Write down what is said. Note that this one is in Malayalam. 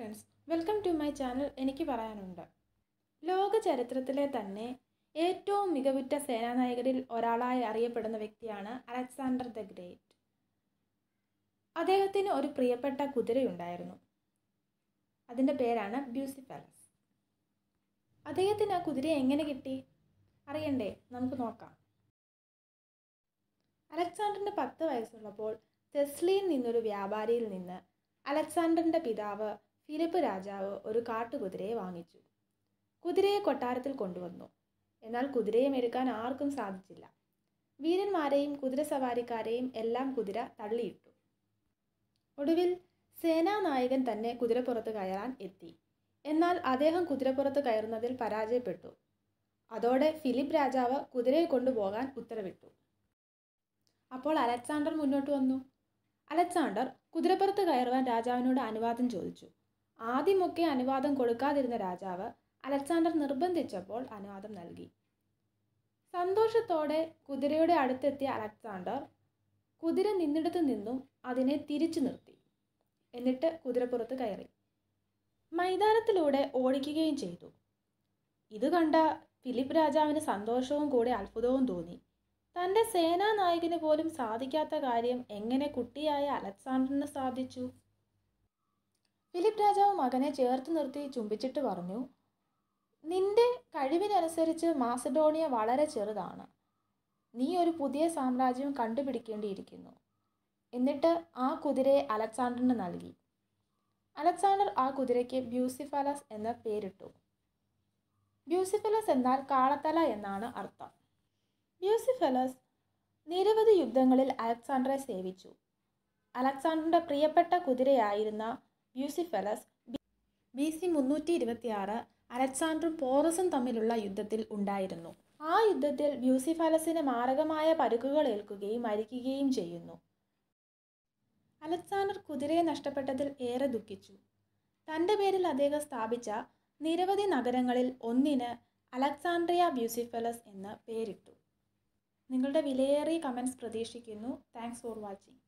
friends welcome to my channel എനിക്ക് പറയാനുണ്ട് ലോക ചരിത്രത്തിലെ തന്നെ ഏറ്റവും മികവുറ്റ സേനാനായകരിൽ ഒരാളായി അറിയപ്പെടുന്ന വ്യക്തിയാണ് അലക്സാണ്ടർ ദ ഗ്രേറ്റ് അദ്ദേഹത്തിന് ഒരു പ്രിയപ്പെട്ട കുതിരയുണ്ടായിരുന്നു അതിൻ്റെ പേരാണ് ബ്യൂസിഫലസ് അദ്ദേഹത്തിന് ആ കുതിരയെ എങ്ങനെ കിട്ടി അറിയണ്ടേ നമുക്ക് നോക്കാം അലക്സാണ്ടറിന് പത്ത് വയസ്സുള്ളപ്പോൾ തെസ്ലിയിൽ നിന്നൊരു വ്യാപാരിയിൽ നിന്ന് അലക്സാണ്ടറിൻ്റെ പിതാവ് ഫിലിപ്പ് രാജാവ് ഒരു കാട്ടുകുതിരയെ വാങ്ങിച്ചു കുതിരയെ കൊട്ടാരത്തിൽ കൊണ്ടുവന്നു എന്നാൽ കുതിരയെ മെരുക്കാൻ ആർക്കും സാധിച്ചില്ല വീരന്മാരെയും കുതിരസവാരിക്കാരെയും എല്ലാം കുതിര തള്ളിയിട്ടു ഒടുവിൽ സേനാനായകൻ തന്നെ കുതിരപ്പുറത്ത് കയറാൻ എത്തി എന്നാൽ അദ്ദേഹം കുതിരപ്പുറത്ത് കയറുന്നതിൽ പരാജയപ്പെട്ടു അതോടെ ഫിലിപ്പ് രാജാവ് കുതിരയെ കൊണ്ടുപോകാൻ ഉത്തരവിട്ടു അപ്പോൾ അലക്സാണ്ടർ മുന്നോട്ട് വന്നു അലക്സാണ്ടർ കുതിരപ്പുറത്ത് കയറുവാൻ രാജാവിനോട് അനുവാദം ചോദിച്ചു ആദ്യമൊക്കെ അനുവാദം കൊടുക്കാതിരുന്ന രാജാവ് അലക്സാണ്ടർ നിർബന്ധിച്ചപ്പോൾ അനുവാദം നൽകി സന്തോഷത്തോടെ കുതിരയുടെ അടുത്തെത്തിയ അലക്സാണ്ടർ കുതിര നിന്നിടത്ത് നിന്നും അതിനെ തിരിച്ചു നിർത്തി എന്നിട്ട് കുതിരപ്പുറത്ത് കയറി മൈതാനത്തിലൂടെ ഓടിക്കുകയും ചെയ്തു ഇത് കണ്ട ഫിലിപ്പ് രാജാവിന് സന്തോഷവും കൂടെ അത്ഭുതവും തോന്നി തൻ്റെ സേനാനായകന് പോലും സാധിക്കാത്ത കാര്യം എങ്ങനെ കുട്ടിയായ അലക്സാണ്ടറിന് സാധിച്ചു ഫിലിപ്പ് രാജാവ് മകനെ ചേർത്ത് നിർത്തി ചുംബിച്ചിട്ട് പറഞ്ഞു നിന്റെ കഴിവിനനുസരിച്ച് മാസഡോണിയ വളരെ ചെറുതാണ് നീ ഒരു പുതിയ സാമ്രാജ്യം കണ്ടുപിടിക്കേണ്ടിയിരിക്കുന്നു എന്നിട്ട് ആ കുതിരയെ അലക്സാണ്ടറിന് നൽകി അലക്സാണ്ടർ ആ കുതിരയ്ക്ക് ബ്യൂസിഫലസ് എന്ന പേരിട്ടു ബ്യൂസിഫലസ് എന്നാൽ കാളത്തല എന്നാണ് അർത്ഥം ബ്യൂസിഫലസ് നിരവധി യുദ്ധങ്ങളിൽ അലക്സാണ്ടറെ സേവിച്ചു അലക്സാണ്ടറിൻ്റെ പ്രിയപ്പെട്ട കുതിരയായിരുന്ന ബ്യൂസിഫലസ് ബി സി മുന്നൂറ്റി ഇരുപത്തിയാറ് അലക്സാണ്ടറും പോറസും തമ്മിലുള്ള യുദ്ധത്തിൽ ഉണ്ടായിരുന്നു ആ യുദ്ധത്തിൽ ബ്യൂസിഫലസിന് മാരകമായ പരുക്കുകൾ ഏൽക്കുകയും മരിക്കുകയും ചെയ്യുന്നു അലക്സാണ്ടർ കുതിരയെ നഷ്ടപ്പെട്ടതിൽ ഏറെ ദുഃഖിച്ചു തൻ്റെ പേരിൽ അദ്ദേഹം സ്ഥാപിച്ച നിരവധി നഗരങ്ങളിൽ ഒന്നിന് അലക്സാണ്ട്രിയ ബ്യൂസിഫലസ് എന്ന് പേരിട്ടു നിങ്ങളുടെ വിലയേറിയ കമൻസ് പ്രതീക്ഷിക്കുന്നു താങ്ക്സ് ഫോർ വാച്ചിങ്